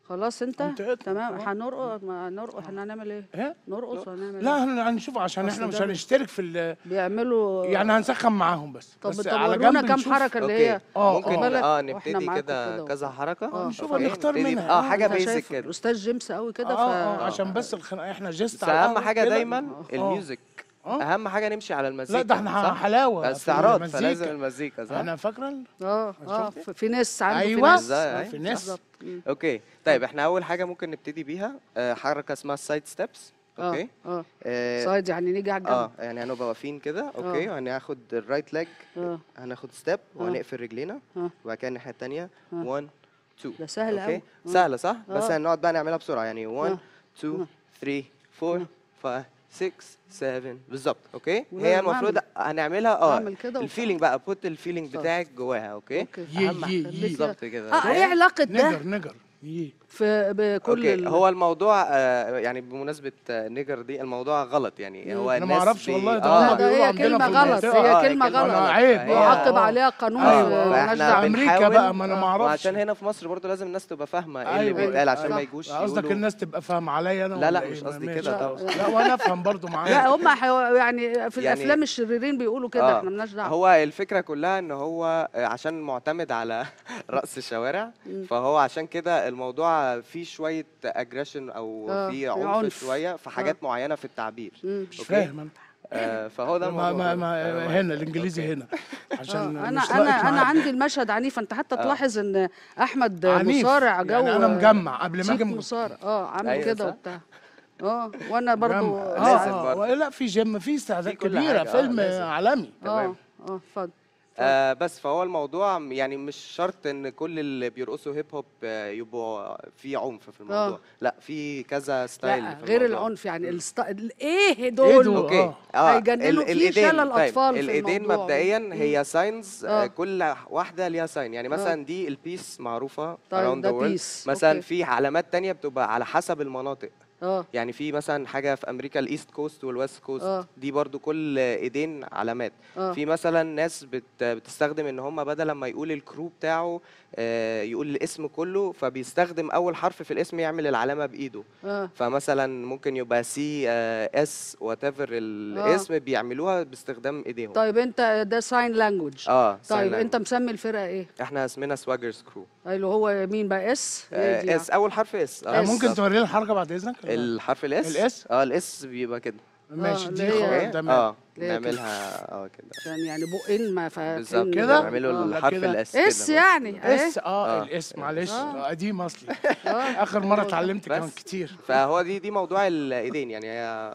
خلاص انت انتهيت. تمام آه. هنرقص ما هنرقص احنا هنعمل ايه ايه نرقص هنعمل لا ايه هن- هنشوف عشان أصل احنا مش ده- هنشترك في ال بيعملوا يعني هنسخن معاهم بس طب بس طب على ورونا جنب كام نشوف حركه اللي اوكي هي آه، ممكن آه. بالك اه وإحنا نبتدي معاكم كده كده. كذا حركه آه. نشوف أوكي، هنختار نبتدي منها. اه آه، حاجه انت بيزك شايف كده الاستاذ جيمس قوي كده اه اه ف عشان بس الخناقه احنا جست بس على اهم القهوة حاجه كده. دايما آه. الميوزك آه. اهم حاجه نمشي على المزيكا لا ده احنا صح؟ حلاوه في استعراض المزيكا. فلازم المزيكا صح انا فاكره اه اه في في ناس عنده في ايوه ناس إزاي؟ آه، أيوة. في ناس بالظبط مم. اوكي طيب احنا اول حاجه ممكن نبتدي بيها آه، حركه اسمها السايد ستيبس اوكي اه اه اه سايد يعني نيجي على اه الجنب يعني هنبقى واقفين كده اوكي آه. وهناخد الرايت ليج اه هناخد ستيب آه. وهنقفل رجلينا آه. وبعد كده الناحيه الثانيه آه. 1 2 ده سهل اوكي أوي. آه. سهله صح بس آه. هنقعد بقى نعملها بسرعه يعني 1 آه. 2 3 4 5 6 7 بالظبط اوكي ولازم هي المفروض هنعملها اه أعمل كده وبتاع. الفيلينج بقى بوت الفيلينج بالظبط. بتاعك جواها اوكي اوكي يي أهم يي خليك يي بالظبط كده اه ايه علاقه ده نجر نجر يي في بكل اوكي ال- هو الموضوع آه يعني بمناسبه آه، نيجر دي الموضوع غلط يعني هو انا ما الناس اعرفش بي- والله ده آه هم ده بيقولوا هي عندنا كلمة في غلط المنطقة. هي آه، كلمة كلمة غلط غلط. عيب. فهي- ويعاقب آه. عليها قانون أيوة. في مالناش فإحنا دعوة. امريكا بنحاول- بقى ما انا ما اعرفش وعشان هنا في مصر برضو لازم الناس تبقى فاهمه ايه اللي أيوة. بيتقال عشان صح. ما يجوش قصدك يقولوا الناس تبقى فاهمه عليا انا لا، لا، ولا مش إيه؟ قصدي ماشي. كده طبعا. لا وانا افهم برضو معاك لا هم حيو... يعني في يعني- الافلام الشريرين بيقولوا كده آه. احنا مالناش دعوه هو الفكره كلها ان هو آه، عشان معتمد على رقص الشوارع فهو عشان كده الموضوع فيه شويه اجريشن او آه، فيه في عنف عنف. شويه في حاجات معينه في التعبير مم. مش أوكي. فاهم انا آه فهو ده ما الموضوع ما ما آه، هنا الانجليزي هنا آه. عشان انا مش انا لاقط انا معاك. عندي المشهد عنيف انت حتى تلاحظ ان احمد عنيف. مصارع جو يعني انا مجمع قبل ما تيب اجي مصارع اه عامل أيوة كده صح. وبتاع اه وانا برضو مجمع. اه لازم اه برضه. آه. لا في جيم في استعداد في كل كبيره حاجة، آه، فيلم لازم. عالمي اه تمام. اه اتفضل آه بس فهو الموضوع يعني مش شرط ان كل اللي بيرقصوا هيب هوب آه، يبقوا في عنف في الموضوع لا في كذا ستايل لا في غير الموضوع. العنف يعني الست... ال- ايه إيه دول دول؟ اوكي آه. اه هيجننوا ال- فيه الايدين شلل أطفال في الايدين الموضوع. مبدئيا مم. هي ساينز آه. كل واحده ليها ساين يعني مثلا دي البيس معروفه طيب، around ده the world piece. مثلا أوكي. في علامات تانية بتبقى على حسب المناطق اه يعني في مثلا حاجه في امريكا الايست كوست والويست كوست آه. دي برضو كل ايدين علامات اه في مثلا ناس بت بتستخدم ان هم بدل لما يقول الكرو بتاعه آه، يقول الاسم كله فبيستخدم اول حرف في الاسم يعمل العلامه بايده اه فمثلا ممكن يبقى سي اس وات ايفر الاسم بيعملوها باستخدام ايديهم طيب انت ده ساين لانجوج اه sign طيب language. انت مسمي الفرقه ايه؟ احنا اسمنا سواجرز كرو اللي هو مين بقى اس؟ هي دي اس اول حرف اس آه، ممكن تورينا الحركه بعد اذنك الحرف الاس الإس؟ اه الاس بيبقى كده ماشي آه، دي اللي هي- خلاص اوكي تمام اه اللي هي كده. نعملها اه كده عشان يعني بقين ما فاهمين بالظبط كده؟ كده نعمله آه، الحرف كده. الاس اس كده يعني اهي اس اه آه. الاس معلش آه. قديم اصلي اه اخر مره اتعلمت كان بس. كتير فهو دي دي موضوع الايدين يعني هي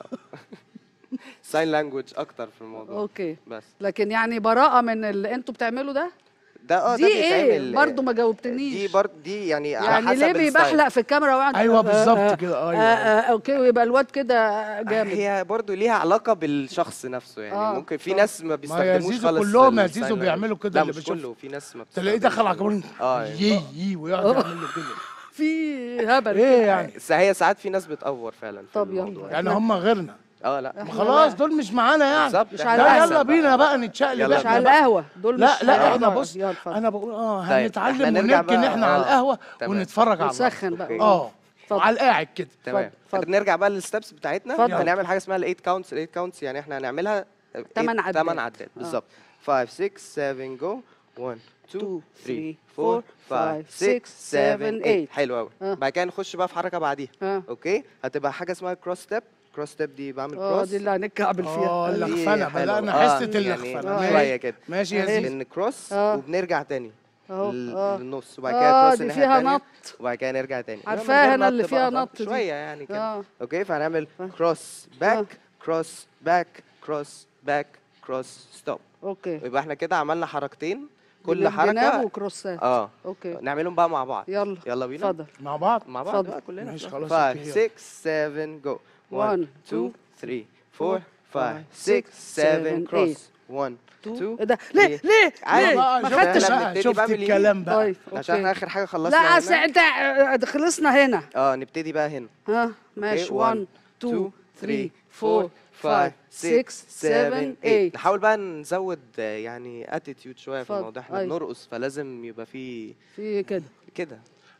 ساين لانجوج اكتر في الموضوع اوكي بس لكن يعني براءه من اللي انتوا بتعملوا ده ده اه دي ده ايه بيتعمل برضه ما جاوبتنيش دي برضه دي يعني على يعني حسب ليه الستايل. بيبحلق في الكاميرا ويقعد ايوه آه، بالظبط آه، كده آه، ايوه آه، اوكي ويبقى الواد كده جامد هي برضه ليها علاقه بالشخص نفسه يعني آه، ممكن في آه. ناس ما يا بيستخدموش زيزو خالص كلهم يا الساين زيزو لانجوج. بيعملوا كده لا اللي مش بشوف. كله في ناس ما تلاقيه بتستخدمش دخل على كمان اه يي يي ويقعد يعمل له كده في هبل ايه كده. يعني بس هي ساعات في ناس بتأور فعلا في طب يلا. الموضوع. يعني هم غيرنا اه لا ما خلاص دول مش معانا يعني بالظبط مش إحنا على لا أحسن يلا بقى. بينا بقى نتشقلب يلا مش إحنا على بقى. القهوه دول لا مش لا هيقعدوا احنا على- بص يلا اتفضل. انا بقول اه طيب، هنتعلم إحنا نرجع ونركن بقى- احنا على آه. القهوه تمام. ونتفرج على بعض. ونسخن بقى أوكي. اه اتفضل. على القاعد كده تمام اتفضل. نرجع بقى للستبس بتاعتنا اتفضل. هنعمل حاجه اسمها الايت كاونتس الايت كاونتس يعني احنا هنعملها تمن عدات. 8 عدات بالظبط 5 6 7 جو 1 2 3 4 5 6 7 8 حلو قوي آه. بعد كده نخش بقى في حركه بعديها اه اوكي هتبقى حاجه اسمها كروس ستيب كروس ستيب دي بعمل اه كروس دي اللي هنكعبل اه فيها دي اللخفنه حلوة. بدأنا آه، حصة يعني اللخفنه آه. شويه كده ماشي يا أهي. زيزو بنكروس آه. وبنرجع تاني اهو لل- اه للنص وبعد كده اه كروس دي الناحيه فيها التانية نط وبعد كده نرجع تاني عارفاها من غير أنا اللي نط فيها بقى، نط دي. شويه يعني كده اه اوكي فهنعمل آه. كروس باك كروس باك كروس باك كروس ستوب اوكي يبقى احنا كده عملنا حركتين كل جناب حركه وكروسات اه اوكي نعملهم بقى مع بعض يلا يلا بينا اتفضل مع بعض مع بعض اتفضل. بقى كلنا ماشي خلاص 5 اوكي، يلا. 6 7 جو 1 One, 2 two, 3 4 5 six, 6 7 seven, كروس 1 ايه 2 ده ليه ليه عادي. ليه بقى ما شفت خدتش إحنا بقى بنبتدي شفت بقى من اليمين. الكلام بقى طيب عشان احنا اوكي اخر حاجه خلصنا لا هنا. أصل انت آه، خلصنا هنا اه نبتدي بقى هنا ها ماشي 1 2 3 4 5 6 7 8 نحاول بقى نزود آه، يعني اتيتيود شويه في اتفضل. الموضوع احنا أيوة. بنرقص فلازم يبقى في في كده كده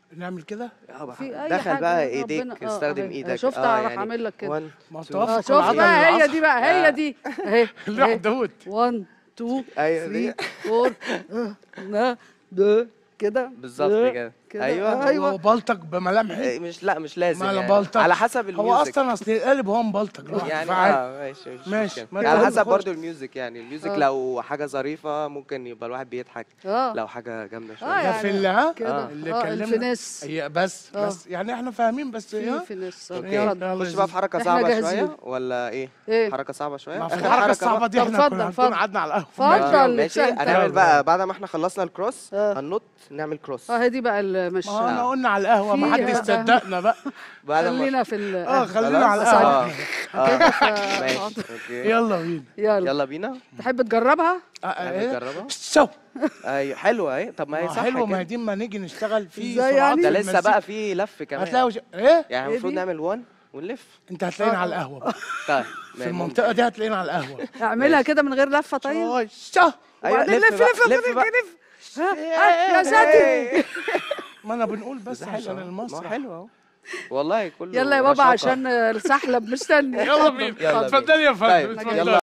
نعمل كده في اي دخل حاجة بقى ربنا- ايديك آه، استخدم أهي. ايدك شفت آه، راح يعني عامل لك كده one, ما two. توافق اه شفت العضلة بقى هي العصب. دي بقى هي دي اهي الوحدود 1 2 ايوه دي 3 4 ده كده بالظبط ده، كده. كده أيوة. هو ايوه بلطج بملامحي إيه، مش لا مش لازم ما انا يعني. بلطج على حسب هو الميوزك اصلا اصل القالب هو مبلطج لوحده يعني فعادي. اه ماشي مش ماشي، مشكلة. ما يعني على تقول حسب خش. برضو الميوزك يعني الميوزك آه. لو حاجه ظريفه ممكن يبقى الواحد بيضحك اه لو حاجه جامده اه شويه ده يعني في اللي ها كده آه. اللي اه كلمنا الفينيس هي بس آه. بس يعني احنا فاهمين بس في ايه فينيس آه. اوكي اتفضل. خش بقى في حركه إحنا صعبه جاهزين. شويه ولا ايه ايه حركه صعبه شويه ما في آخر الحركه حركة الصعبه بقى. دي طب احنا اتفضل، كنا هنكون اتفضل. قعدنا على القهوه اتفضل. آه، اللي ماشي أنت. هنعمل بقى بعد ما احنا خلصنا الكروس آه. هننط نعمل كروس اه هي دي بقى اللي مش ما هو انا قلنا على القهوه ما فيها حدش بقى. صدقنا بقى بعد ما خلينا في ال اه خلينا خلاص؟ على أصعب. القهوه اه كده آه. ف- ماشي اوكي يلا بينا يلا يلا بينا تحب تجربها؟ آه، آه، نعمل إيه؟ نجربها شو ايوه حلوه اهي طب ما هي ما صح حلوه ما هي كده. دي ما نيجي نشتغل في إزاي سرعات يعني؟ ده في لسه المزيكا. بقى في لف كمان هتلاقوا ش... ايه يعني إيه المفروض دي؟ نعمل وان ونلف انت هتلاقينا آه. على القهوه بقى. طيب في المنطقه دي هتلاقينا على القهوه اعملها كده من غير لفه طيب شوي شو ايوه وبعدين لف لف بقى، لف لف لف بقى. لف ها، ها، يا ساتر ما انا بنقول بس بس حلو عشان أهو. ما هو المسرح حلو اهو والله كله يلا يا بابا رشاقة. عشان السحلب مستني يلا بينا يلا اتفضلي يا طيب فندم اتفضلي يلا